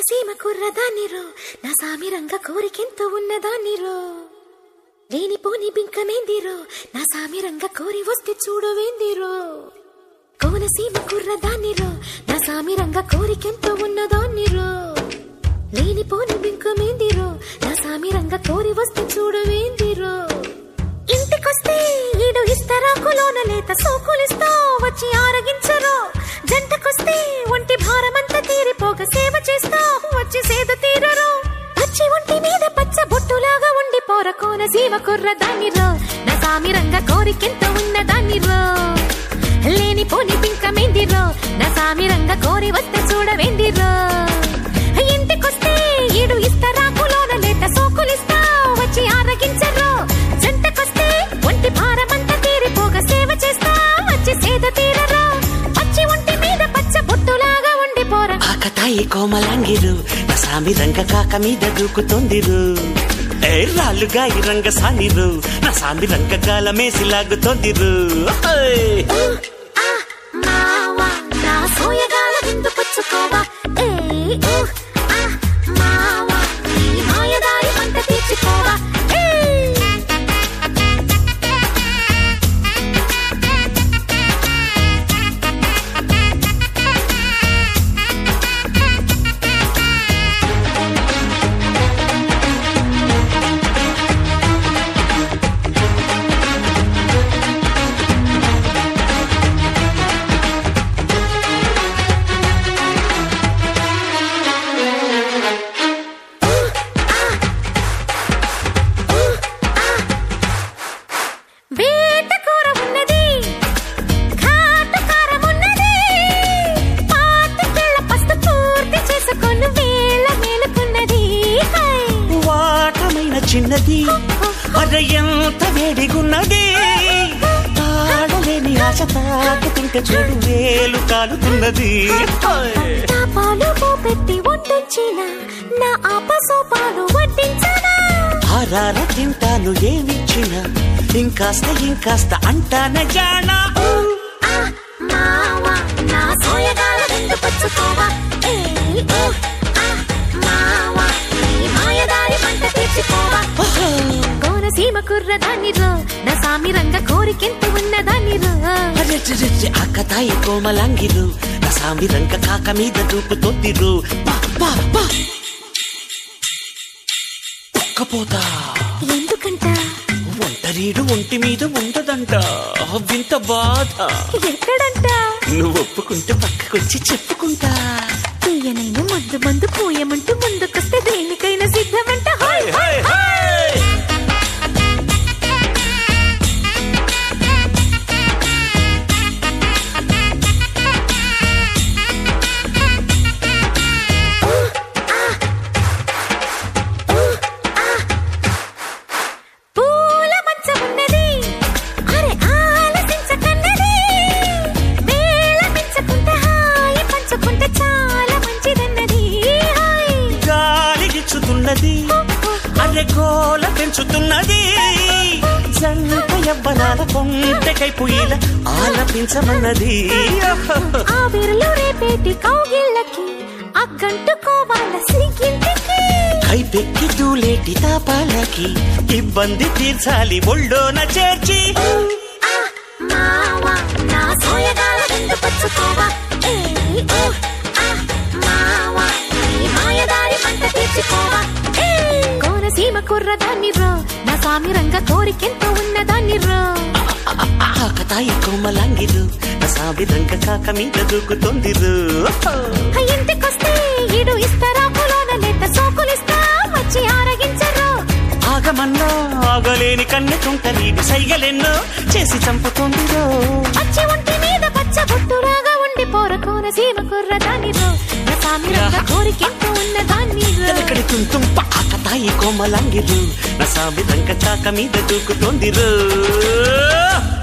కోనసీమ కుర్రదాన్నిరో నా సామిరంగ కోరికెంతో ఉన్నదాన్నిరో లేనిపోని బింకమేందిరో నా సామిరంగ కోరి వస్తే చూడవేందిరో కోనసీమ కుర్రదాన్నిరో నా సామిరంగ కోరికెంతో ఉన్నదాన్నిరో లేనిపోని బింకమేందిరో నా సామిరంగ కోరి వస్తే చూడవేందిరో ఇంటికొస్తే ఈడు ఇస్తరాకులోన లేత సోకులిస్తా వచ్చి ఆరగించరు జంటకొస్తే ఒంటి భారమంతా తీరిపోక సేవ చేస్తా వచ్చి సేద తీరరు వచ్చి ఒంటి మీద పచ్చ బొట్టులాగా ఉండి పోర కోన సీమ కుర్ర దానిరో నా సామిరంగ కోరికెంత ఉన్న దానిరో లేని పోని పింకమేందిరో నా సామిరంగ కోరి వస్తే చూడవేందిరో ఇంటికొస్తే ఈడు ఇస్తరాకులోన లేత సోకులిస్తా వచ్చి ఆరగించరు జంటకొస్తే ఒంటి భారమంతా తీరిపోగా సేవ చేస్తా వచ్చి సేద తీరరు వచ్చి ఒంటి మీద పచ్చ బొట్టులాగా ఉండి పోరా ఆకతాయి కోమలాంగిరు నా సామి రంగ కాక మీద దూకుతోందిరు ఏ రాళ్ళుగా ఈ రంగ సానిరు నా సామి రంగ గాలమేసి లాగుతోందిరు ఓయ్! ఆ మావా నా సోయగాల విందు పుచ్చుకోవా ఏ ఊ ఆ మావా నీ మాయదారి మంట తీర్చుకోవా ఏ వేట కూర ఉన్నది ఘాటు కారం ఉన్నది పాతికేళ్ల పస్తు పూర్తి చేసుకొని వేళ మేలుకున్నది హై. వాటమైన చిన్నది అర ఎంత వేడిగున్నది తాడలేని ఆశ తాకుతుంటే చూడు వేలు కాలుతున్నది ఓయ్! నా పాలు పెట్టి వండించిన నా ఆపసోపాలు వడ్డించనా ఆరార తింటాను ఏమిచ్చినా ఇంకాస్త ఇంకాస్త అంటాన జానా ఆ మావా నా సోయగాల విందు పుచ్చుకోవా ఏ ఊ ఆ మావా నీ మాయదారి మంట తీర్చుకోవా కోనసీమ కుర్రదానిరో నా సామిరంగ కోరికెంత ఉన్నదానిరో అరెరెరెరె, ఆకతాయి కోమలాంగిరు నా సామి రంగ కాక మీద దూకుతోందిరు పా, పా, పా. ఒక్కపోతా ఎందుకంట ఒంటరీడు ఒంటి మీద ఉండదంట వింత బాధ ఎక్కడంట నువ్వు ఒప్పుకుంటే పక్కకొచ్చి చెప్పుకుంటా తీయనైన మందు మందు పోయమంటూ ముందుకొస్తే దేనికైనా సిద్ధమంట హాయ్ హాయ్ హాయ్ పూల మంచం ఉన్నది అరే ఆలసించకన్నది మేళమించకుంటే హాయి పంచుకుంటే చాలా మంచిదన్నది హాయ్ గాలి ఇచ్చుతున్నది అరె గోల పెంచుతున్నది జంట యవ్వనాల కొంటకై పుయ్యిల ఆలపించమన్నది ఆ విరలు రేపేటి కౌగిళ్ళకి అగ్గంటుకోవాల సిగ్గింటికి కైపెక్కి దూలేటి తాపాలకి ఇబ్బంది తీర్చాలి ఒళ్ళోన చేర్చి ఆ మావా నా సోయగాల విందు పుచ్చుకోవా ఏ ఊ ఆ మావా నీ మాయదారి మంట తీర్చుకోవా ఏ కోనసీమ కుర్రదాన్నిరో నా సామిరంగ కోరికెంత ఉన్నదాన్నిరో ఆకతాయి కోమలాంగిరు నా సామి రంగ కాక మీద దూకుతోందిరు ఇంటికొస్తే ఈడు ఇస్తారా పొలోన లేత సోకులిస్తా వచ్చి ఆరగించరు ఆగమన్నా ఆగలేని కన్నెతుంట నీడు సైగలెన్నో చేసి చంపుతోందిరో వచ్చి ఒంటి మీద పచ్చ బొట్టులాగా ఉండి పోర కోనసీమ కుర్రదానిరో నా సామిరంగ కోరికెంత ఉన్నదాన్నిరో ఎక్కడి తుంతుంప ఆకతాయి కోమలాంగిరు నా సామి రంగ కాక మీద దూకుతోందిరు